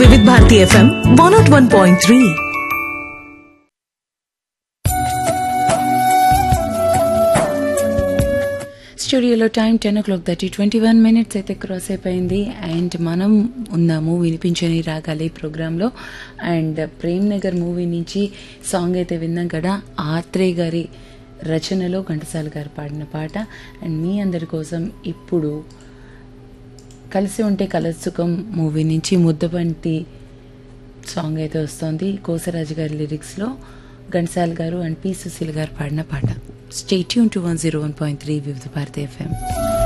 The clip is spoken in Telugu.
వివిధ Bharati FM one naught one point three స్టూడియోలో time ten o'clock thirty twenty one minutes అయితే క్రాస్ అయిపోయింది అండ్ మనం ఉన్నాము వినిపించని రాగాలి ప్రోగ్రాంలో అండ్ ప్రేమ్ నగర్ మూవీ నుంచి సాంగ్ అయితే విన్నాం కదా ఆత్రేయ గారి రచనలో ఘంటసాల గారు పాడిన పాట అండ్ మీ అందరి కోసం ఇప్పుడు కలిసి ఉంటే కలసుకం మూవీ నుంచి ముద్దబంటి సాంగ్ అయితే వస్తుంది కోసరాజు గారి లిరిక్స్లో ఘంటసాల గారు అండ్ పి సుశీల్ గారు పాడిన పాట stay tuned to one zero one point three Vividh Bharati FM